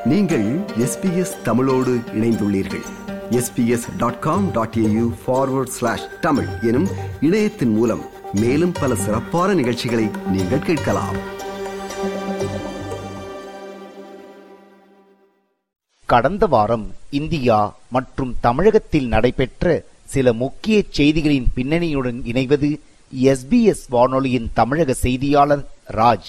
நீங்கள் எஸ்பிஎஸ் தமிழோடு இணைந்துள்ளீர்கள் SBS dot com dot AU forward slash Tamil எனும் இணையத்தின் மூலம் மேலும் பல சிறப்பான நிகழ்ச்சிகளை நீங்கள் கேட்கலாம் கடந்த வாரம் இந்தியா மற்றும் தமிழகத்தில் நடைபெற்ற சில முக்கிய செய்திகளின் பின்னணியுடன் இணைவது எஸ்பிஎஸ் வானொலியின் தமிழக செய்தியாளர் ராஜ்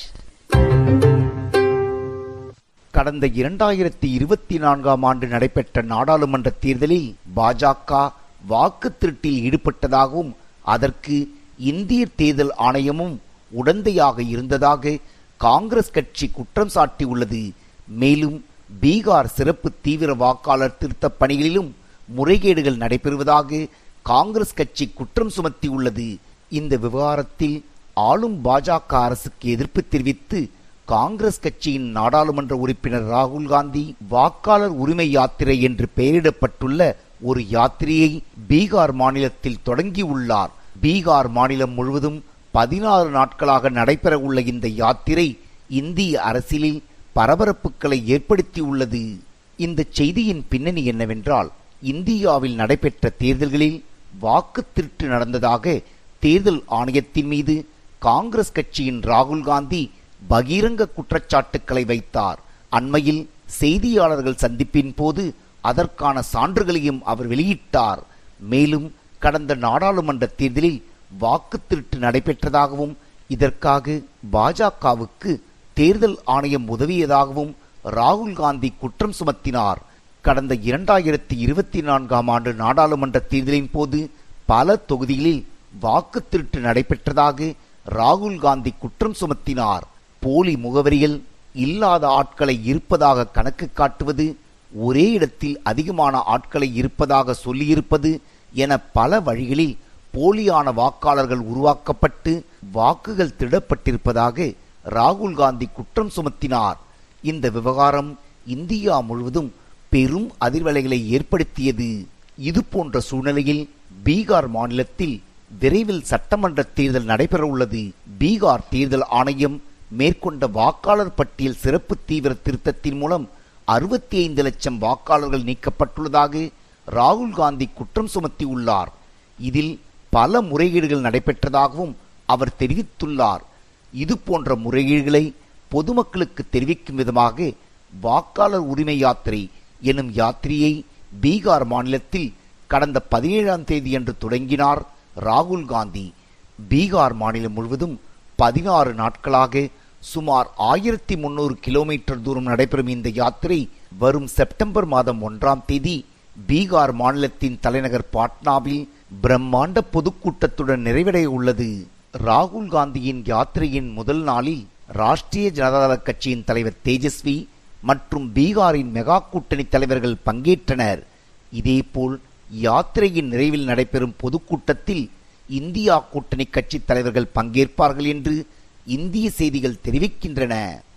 கடந்த இரண்டாயிரத்தி இருபத்தி நான்காம் ஆண்டு நடைபெற்ற நாடாளுமன்ற தேர்தலில் பாஜக வாக்கு திருட்டில் ஈடுபட்டதாகவும் அதற்கு இந்திய தேர்தல் ஆணையமும் உடந்தையாக இருந்ததாக காங்கிரஸ் கட்சி குற்றம் சாட்டியுள்ளது மேலும் பீகார் சிறப்பு தீவிர வாக்காளர் திருத்தப் பணிகளிலும் முறைகேடுகள் நடைபெறுவதாக காங்கிரஸ் கட்சி குற்றம் சுமத்தியுள்ளது இந்த விவகாரத்தில் ஆளும் பாஜக அரசுக்கு எதிர்ப்பு தெரிவித்து காங்கிரஸ் கட்சியின் நாடாளுமன்ற உறுப்பினர் ராகுல் காந்தி வாக்காளர் உரிமை யாத்திரை என்று பெயரிடப்பட்டுள்ள ஒரு யாத்திரையை பீகார் மாநிலத்தில் தொடங்கியுள்ளார் பீகார் மாநிலம் முழுவதும் பதினாறு நாட்களாக நடைபெற உள்ள இந்த யாத்திரை இந்திய அரசியலில் பரபரப்புகளை ஏற்படுத்தியுள்ளது இந்த செய்தியின் பின்னணி என்னவென்றால் இந்தியாவில் நடைபெற்ற தேர்தல்களில் வாக்கு திருட்டு நடந்ததாக தேர்தல் ஆணையத்தின் மீது காங்கிரஸ் கட்சியின் ராகுல் காந்தி பகிரங்க குற்றச்சாட்டுக்களை வைத்தார் அண்மையில் செய்தியாளர்கள் சந்திப்பின் போது அதற்கான சான்றுகளையும் அவர் வெளியிட்டார் மேலும் கடந்த நாடாளுமன்ற தேர்தலில் வாக்கு திருட்டு நடைபெற்றதாகவும் இதற்காக பாஜகவுக்கு தேர்தல் ஆணையம் உதவியதாகவும் ராகுல் காந்தி குற்றம் சுமத்தினார் கடந்த இரண்டாயிரத்தி இருபத்தி நான்காம் ஆண்டு நாடாளுமன்ற தேர்தலின் போது பல தொகுதிகளில் வாக்கு திருட்டு நடைபெற்றதாக ராகுல் காந்தி குற்றம் சுமத்தினார் போலி முகவரிகள் இல்லாத ஆட்களை இருப்பதாக கணக்கு காட்டுவது ஒரே இடத்தில் அதிகமான ஆட்களை இருப்பதாக சொல்லியிருப்பது என பல வழிகளில் போலியான வாக்காளர்கள் உருவாக்கப்பட்டு வாக்குகள் திருடப்பட்டிருப்பதாக ராகுல் காந்தி குற்றம் சுமத்தினார் இந்த விவகாரம் இந்தியா முழுவதும் பெரும் அதிர்வலைகளை ஏற்படுத்தியது இது போன்ற சூழ்நிலையில் பீகார் மாநிலத்தில் விரைவில் சட்டமன்ற தேர்தல் நடைபெறவுள்ளது பீகார் தேர்தல் ஆணையம் மேற்கொண்ட வாக்காளர் பட்டியல் சிறப்பு தீவிர திருத்தத்தின் மூலம் அறுபத்தி ஐந்து லட்சம் வாக்காளர்கள் நீக்கப்பட்டுள்ளதாக ராகுல் காந்தி குற்றம் சுமத்தியுள்ளார் இதில் பல முறைகேடுகள் நடைபெற்றதாகவும் அவர் தெரிவித்துள்ளார் இது போன்ற முறைகேடுகளை பொதுமக்களுக்கு தெரிவிக்கும் விதமாக வாக்காளர் உரிமை யாத்திரை எனும் யாத்திரையை பீகார் மாநிலத்தில் கடந்த பதினேழாம் தேதி அன்று தொடங்கினார் ராகுல் காந்தி பீகார் மாநிலம் முழுவதும் பதினாறு நாட்களாக சுமார் ஆயிரத்தி முன்னூறு கிலோமீட்டர் தூரம் நடைபெறும் இந்த யாத்திரை வரும் செப்டம்பர் மாதம் ஒன்றாம் தேதி பீகார் மாநிலத்தின் தலைநகர் பாட்னாவில் பிரம்மாண்ட பொதுக்கூட்டத்துடன் நிறைவடைய உள்ளது ராகுல் காந்தியின் யாத்திரையின் முதல் நாளில் ராஷ்டிரிய ஜனதாதள கட்சியின் தலைவர் தேஜஸ்வி மற்றும் பீகாரின் மெகா கூட்டணி தலைவர்கள் பங்கேற்றனர் இதேபோல் யாத்திரையின் நிறைவில் நடைபெறும் பொதுக்கூட்டத்தில் இந்தியா கூட்டணி கட்சி தலைவர்கள் பங்கேற்பார்கள் என்று இந்திய செய்திகள் தெரிவிக்கின்றன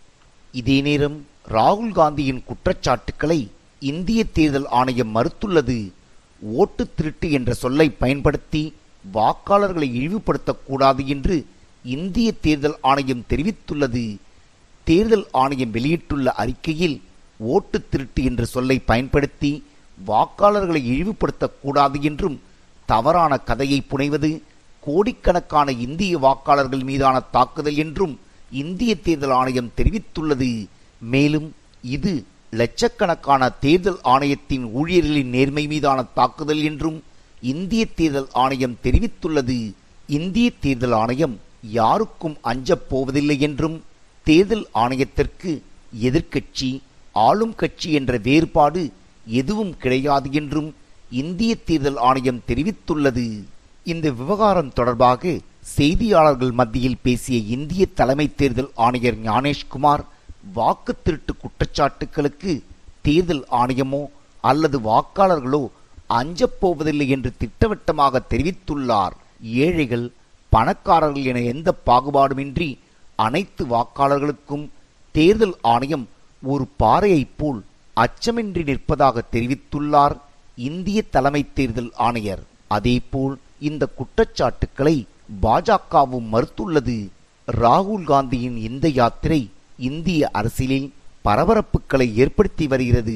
இதே நேரம் ராகுல் காந்தியின் குற்றச்சாட்டுக்களை இந்திய தேர்தல் ஆணையம் மறுத்துள்ளது ஓட்டு திருட்டு என்ற சொல்லை பயன்படுத்தி வாக்காளர்களை இழிவுபடுத்தக்கூடாது என்று இந்திய தேர்தல் ஆணையம் தெரிவித்துள்ளது தேர்தல் ஆணையம் வெளியிட்டுள்ள அறிக்கையில் ஓட்டு திருட்டு என்ற சொல்லை பயன்படுத்தி வாக்காளர்களை இழிவுபடுத்தக்கூடாது என்றும் தவறான கதையை புனைவது கோடிக்கணக்கான இந்திய வாக்காளர்கள் மீதான தாக்குதல் என்றும் இந்திய தேர்தல் ஆணையம் தெரிவித்துள்ளது மேலும் இது லட்சக்கணக்கான தேர்தல் ஆணையத்தின் ஊழியர்களின் நேர்மை மீதான தாக்குதல் என்றும் இந்திய தேர்தல் ஆணையம் தெரிவித்துள்ளது இந்திய தேர்தல் ஆணையம் யாருக்கும் அஞ்சப் போவதில்லை என்றும் தேர்தல் ஆணையத்திற்கு எதிர்க்கட்சி ஆளும் கட்சி என்ற வேறுபாடு எதுவும் கிடையாது என்றும் இந்திய தேர்தல் ஆணையம் தெரிவித்துள்ளது இந்த விவகாரம் தொடர்பாக செய்தியாளர்கள் மத்தியில் பேசிய இந்திய தலைமை தேர்தல் ஆணையர் ஞானேஷ்குமார் வாக்கு திருட்டு குற்றச்சாட்டுகளுக்கு தேர்தல் ஆணையமோ அல்லது வாக்காளர்களோ அஞ்சப் போவதில்லை என்று திட்டவட்டமாக தெரிவித்துள்ளார் ஏழைகள் பணக்காரர்கள் என எந்த பாகுபாடுமின்றி அனைத்து வாக்காளர்களுக்கும் தேர்தல் ஆணையம் ஒரு பாறையைப் போல் அச்சமின்றி நிற்பதாக தெரிவித்துள்ளார் இந்திய தலைமை தேர்தல் ஆணையர் அதேபோல் இந்த குற்றச்சாட்டுக்களை பாஜகவும் மறுத்துள்ளது ராகுல் காந்தியின் இந்த யாத்திரை இந்திய அரசியலில் பரபரப்புகளை ஏற்படுத்தி வருகிறது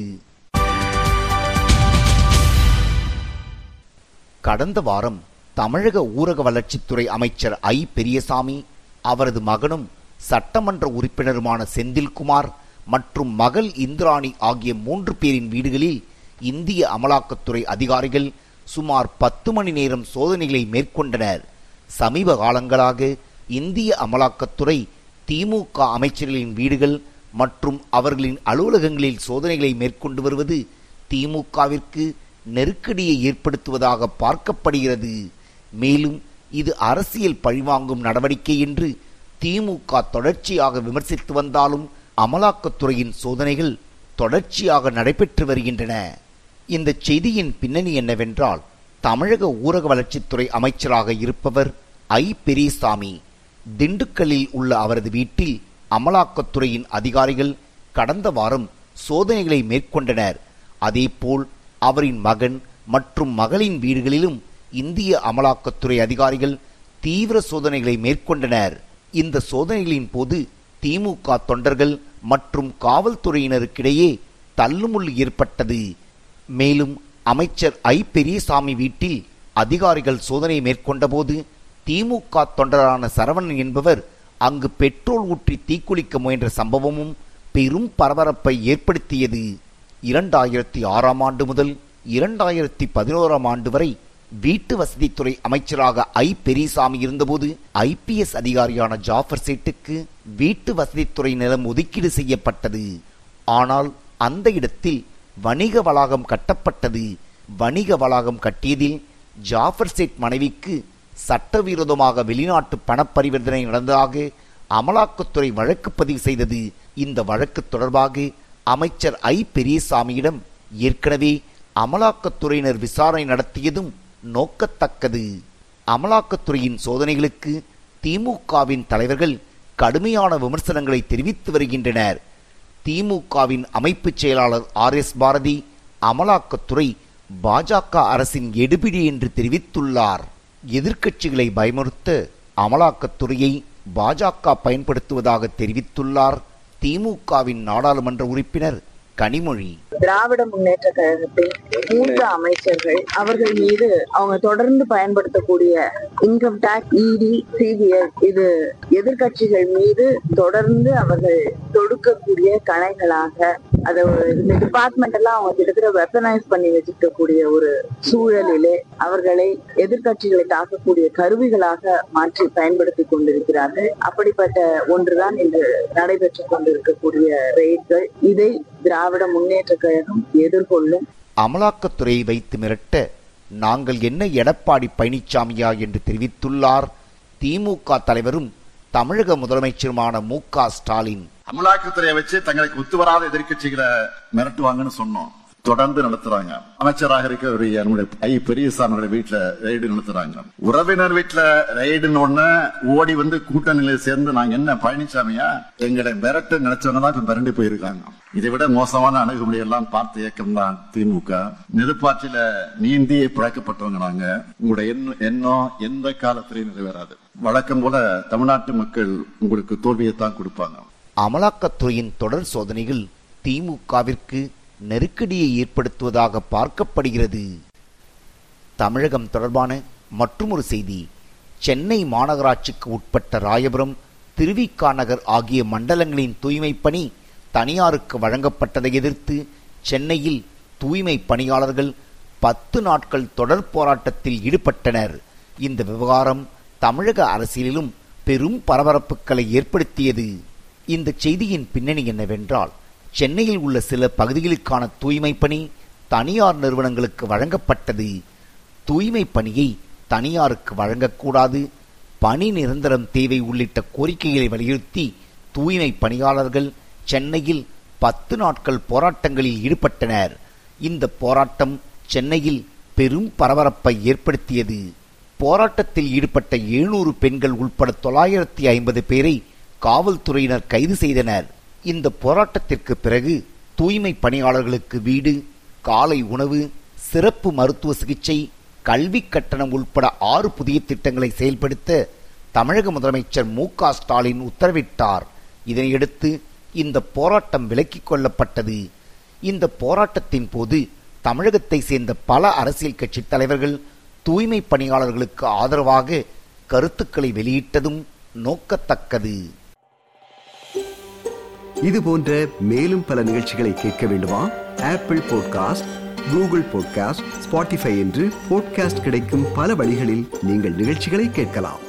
கடந்த வாரம் தமிழக ஊரக வளர்ச்சித்துறை அமைச்சர் ஐ பெரியசாமி அவரது மகனும் சட்டமன்ற உறுப்பினருமான செந்தில்குமார் மற்றும் மகள் இந்திராணி ஆகிய மூன்று பேரின் வீடுகளில் இந்திய அமலாக்கத்துறை அதிகாரிகள் சுமார் பத்து மணி நேரம் சோதனைகளை மேற்கொண்டனர் சமீப காலங்களாக இந்திய அமலாக்கத்துறை திமுக அமைச்சர்களின் வீடுகள் மற்றும் அவர்களின் அலுவலகங்களில் சோதனைகளை மேற்கொண்டு வருவது திமுகவிற்கு நெருக்கடியை ஏற்படுத்துவதாக பார்க்கப்படுகிறது மேலும் இது அரசியல் பழிவாங்கும் நடவடிக்கை என்று திமுக தொடர்ச்சியாக விமர்சித்து வந்தாலும் அமலாக்கத்துறையின் சோதனைகள் தொடர்ச்சியாக நடைபெற்று வருகின்றன இந்த செய்தியின் பின்னணி என்னவென்றால் தமிழக ஊரக வளர்ச்சித்துறை அமைச்சராக இருப்பவர் ஐ பெரியசாமி திண்டுக்கல்லில் உள்ள அவரது வீட்டில் அமலாக்கத்துறையின் அதிகாரிகள் கடந்த வாரம் சோதனைகளை மேற்கொண்டனர் அதேபோல் அவரின் மகன் மற்றும் மகளின் வீடுகளிலும் இந்திய அமலாக்கத்துறை அதிகாரிகள் தீவிர சோதனைகளை மேற்கொண்டனர் இந்த சோதனைகளின் போது திமுக தொண்டர்கள் மற்றும் காவல்துறையினருக்கிடையே தள்ளுமுள்ளு ஏற்பட்டது மேலும் அமைச்சர் ஐ பெரியசாமி வீட்டில் அதிகாரிகள் சோதனை மேற்கொண்டபோது திமுக தொண்டரான சரவணன் என்பவர் அங்கு பெட்ரோல் ஊற்றி தீக்குளிக்க முயன்ற சம்பவமும் பெரும் பரபரப்பை ஏற்படுத்தியது இரண்டாயிரத்தி ஆறாம் ஆண்டு முதல் இரண்டாயிரத்தி பதினோராம் ஆண்டு வரை வீட்டு வசதித்துறை அமைச்சராக ஐ பெரியசாமி இருந்தபோது ஐபிஎஸ் அதிகாரியான ஜாஃபர் சேட்டுக்கு வீட்டு வசதித்துறை நிலம் ஒதுக்கீடு செய்யப்பட்டது ஆனால் அந்த இடத்தில் வணிக வளாகம் கட்டப்பட்டது வணிக வளாகம் கட்டியதில் ஜாஃபர் சேட் மனைவிக்கு சட்டவிரோதமாக வெளிநாட்டு பணப்பரிவர்த்தனை நடந்ததாக அமலாக்கத்துறை வழக்கு பதிவு செய்தது இந்த வழக்கு தொடர்பாக அமைச்சர் ஐ பெரியசாமியிடம் ஏற்கனவே அமலாக்கத்துறையினர் விசாரணை நடத்தியதும் நோக்கத்தக்கது அமலாக்கத்துறையின் சோதனைகளுக்கு திமுகவின் தலைவர்கள் கடுமையான விமர்சனங்களை தெரிவித்து வருகின்றனர் திமுகவின் அமைப்பு செயலாளர் ஆர் எஸ் பாரதி அமலாக்கத்துறை பாஜக அரசின் எடுபிடி என்று தெரிவித்துள்ளார் எதிர்க்கட்சிகளை பயமுறுத்த அமலாக்கத்துறையை பாஜக பயன்படுத்துவதாக தெரிவித்துள்ளார் திமுகவின் நாடாளுமன்ற உறுப்பினர் கனிமொழி திராவிட முன்னேற்ற கழகத்தின் மூன்று அமைச்சர்கள் அவர்கள் மீது அவங்க தொடர்ந்து பயன்படுத்தக்கூடிய இன்கம் டாக்ஸ் இடி சிபிஐ இது எதிர்கட்சிகள் மீது தொடர்ந்து அவர்கள் தொடுக்கக்கூடிய கணைகளாக அதை இந்த டிபார்ட்மெண்ட் எல்லாம் அவங்க கிட்டத்தட்ட வெப்பனைஸ் பண்ணி வச்சிருக்கக்கூடிய ஒரு சூழலிலே அவர்களை எதிர்கட்சிகளை தாக்கக்கூடிய கருவிகளாக மாற்றி பயன்படுத்தி கொண்டிருக்கிறார்கள் அப்படிப்பட்ட ஒன்றுதான் இன்று நடைபெற்றுக் கொண்டிருக்கக்கூடிய ரெய்ட்கள் இதை திராவிட முன்னேற்ற கழகம் எதிர்கொள்ளும் அமலாக்கத்துறையை வைத்து மிரட்ட நாங்கள் என்ன எடப்பாடி பழனிசாமியா என்று தெரிவித்துள்ளார் திமுக தலைவரும் தமிழக முதலமைச்சருமான மு க ஸ்டாலின் அமலாக்கத்துறையை வச்சு தங்களுக்கு ஒத்துவராத எதிர்க்கட்சிகளை மிரட்டுவாங்கன்னு சொன்னோம் தொடர்ந்து நடத்துறாங்க அமைச்சராக இருக்கக்கூடிய நம்முடைய ஐ பெரியசாமியோட வீட்டுல ரெய்டு நடத்துறாங்க உறவினர் வீட்டுல ரெய்டுன்னு ஒண்ணு ஓடி வந்து கூட்டணியில சேர்ந்து நாங்க என்ன பழனிசாமியா எங்களை மிரட்டு நினைச்சவங்க தான் இப்ப மிரண்டு போயிருக்காங்க இதை விட மோசமான அணுகுமுறை எல்லாம் பார்த்த இயக்கம் தான் திமுக நெருப்பாற்றில நீந்தி பிழைக்கப்பட்டவங்க நாங்க உங்களுடைய எண்ணம் எண்ணம் எந்த காலத்திலையும் நிறைவேறாது வழக்கம் போல தமிழ்நாட்டு மக்கள் உங்களுக்கு தோல்வியைத்தான் கொடுப்பாங்க அமலாக்கத்துறையின் தொடர் சோதனைகள் திமுகவிற்கு நெருக்கடியை ஏற்படுத்துவதாக பார்க்கப்படுகிறது தமிழகம் தொடர்பான மற்றுமொரு செய்தி சென்னை மாநகராட்சிக்கு உட்பட்ட ராயபுரம் திருவிக்கா நகர் ஆகிய மண்டலங்களின் தூய்மை பணி தனியாருக்கு வழங்கப்பட்டதை எதிர்த்து சென்னையில் தூய்மை பணியாளர்கள் பத்து நாட்கள் தொடர் போராட்டத்தில் ஈடுபட்டனர் இந்த விவகாரம் தமிழக அரசியலிலும் பெரும் பரபரப்புகளை ஏற்படுத்தியது இந்த செய்தியின் பின்னணி என்னவென்றால் சென்னையில் உள்ள சில பகுதிகளுக்கான தூய்மை பணி தனியார் நிறுவனங்களுக்கு வழங்கப்பட்டது தூய்மை பணியை தனியாருக்கு வழங்கக்கூடாது பணி நிரந்தரம் தேவை உள்ளிட்ட கோரிக்கைகளை வலியுறுத்தி தூய்மை பணியாளர்கள் சென்னையில் பத்து நாட்கள் போராட்டங்களில் ஈடுபட்டனர் இந்த போராட்டம் சென்னையில் பெரும் பரபரப்பை ஏற்படுத்தியது போராட்டத்தில் ஈடுபட்ட எழுநூறு பெண்கள் உட்பட தொள்ளாயிரத்தி ஐம்பது பேரை காவல்துறையினர் கைது செய்தனர் இந்த போராட்டத்திற்கு பிறகு தூய்மை பணியாளர்களுக்கு வீடு காலை உணவு சிறப்பு மருத்துவ சிகிச்சை கல்வி கட்டணம் உட்பட ஆறு புதிய திட்டங்களை செயல்படுத்த தமிழக முதலமைச்சர் மு க ஸ்டாலின் உத்தரவிட்டார் இதனையடுத்து இந்த போராட்டம் விலக்கிக் கொள்ளப்பட்டது இந்த போராட்டத்தின் போது தமிழகத்தை சேர்ந்த பல அரசியல் கட்சி தலைவர்கள் தூய்மை பணியாளர்களுக்கு ஆதரவாக கருத்துக்களை வெளியிட்டதும் நோக்கத்தக்கது இது போன்ற மேலும் பல நிகழ்ச்சிகளை கேட்க வேண்டுமா Apple podcast Google podcast Spotify என்று பாட்காஸ்ட் கிடைக்கும் பல வழிகளில் நீங்கள் நிகழ்ச்சிகளை கேட்கலாம்